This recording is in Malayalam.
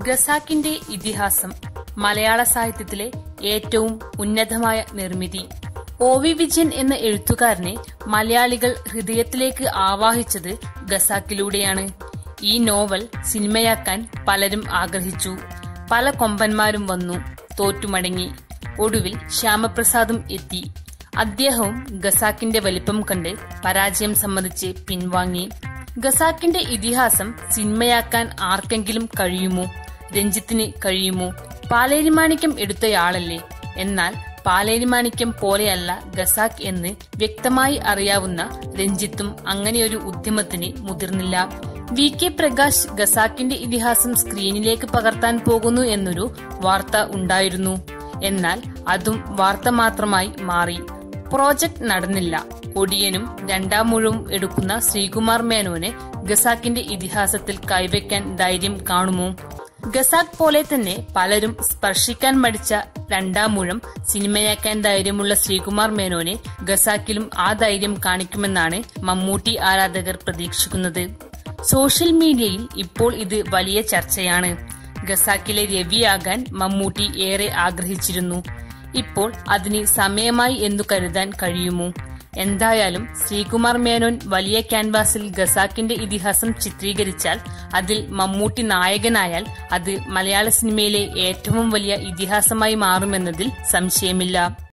ഖസാക്കിന്റെ ഇതിഹാസം മലയാള സാഹിത്യത്തിലെ ഏറ്റവും ഉന്നതമായ നിർമ്മിതി ഒ വി വിജയൻ എന്ന എഴുത്തുകാരനെ മലയാളികൾ ഹൃദയത്തിലേക്ക് ആവാഹിച്ചത് ഖസാക്കിലൂടെയാണ് ഈ നോവൽ സിനിമയാക്കാൻ പലരും ആഗ്രഹിച്ചു പല കൊമ്പന്മാരും വന്നു തോറ്റുമടങ്ങി ഒടുവിൽ ശ്യാമപ്രസാദും എത്തി അദ്ദേഹവും ഖസാക്കിന്റെ വലിപ്പം കണ്ട് പരാജയം സമ്മതിച്ച് പിൻവാങ്ങി ഖസാക്കിന്റെ ഇതിഹാസം സിനിമയാക്കാൻ ആർക്കെങ്കിലും കഴിയുമോ രഞ്ജിത്തിന് കഴിയുമോ പാലേരിമാണിക്യം എടുത്തയാളല്ലേ എന്നാൽ പാലേരിമാണിക്യം പോലെയല്ല ഖസാക്ക് എന്ന് വ്യക്തമായി അറിയാവുന്ന രഞ്ജിത്തും അങ്ങനെയൊരു ഉദ്യമത്തിന് മുതിർന്നില്ല വി കെ പ്രകാശ് ഖസാക്കിന്റെ ഇതിഹാസം സ്ക്രീനിലേക്ക് പകർത്താൻ പോകുന്നു എന്നൊരു വാർത്ത ഉണ്ടായിരുന്നു എന്നാൽ അതും വാർത്ത മാത്രമായി മാറി പ്രോജക്ട് നടന്നില്ല ഒടിയനും രണ്ടാം മുഴവും എടുക്കുന്ന ശ്രീകുമാർ മേനോന് ഖസാക്കിന്റെ ഇതിഹാസത്തിൽ കൈവയ്ക്കാൻ ധൈര്യം കാണുമോ ഖസാക്ക് പോലെ തന്നെ പലരും സ്പർശിക്കാൻ മടിച്ച രണ്ടാം മുഴം സിനിമയാക്കാൻ ധൈര്യമുള്ള ശ്രീകുമാർ മേനോനെ ഖസാക്കിലും ആ ധൈര്യം കാണിക്കുമെന്നാണ് മമ്മൂട്ടി ആരാധകർ പ്രതീക്ഷിക്കുന്നത് സോഷ്യൽ മീഡിയയിൽ ഇപ്പോൾ ഇത് വലിയ ചർച്ചയാണ് ഖസാക്കിലെ രവിയാകാൻ മമ്മൂട്ടി ഏറെ ആഗ്രഹിച്ചിരുന്നു ഇപ്പോൾ അതിന് സമയമായി എന്നു കരുതാൻ കഴിയുമോ എന്തായാലും ശ്രീകുമാർ മേനോൻ വലിയ ക്യാൻവാസിൽ ഖസാക്കിന്റെ ഇതിഹാസം ചിത്രീകരിച്ചാൽ അതിൽ മമ്മൂട്ടി നായകനായാൽ അത് മലയാള സിനിമയിലെ ഏറ്റവും വലിയ ഇതിഹാസമായി മാറുമെന്നതിൽ സംശയമില്ല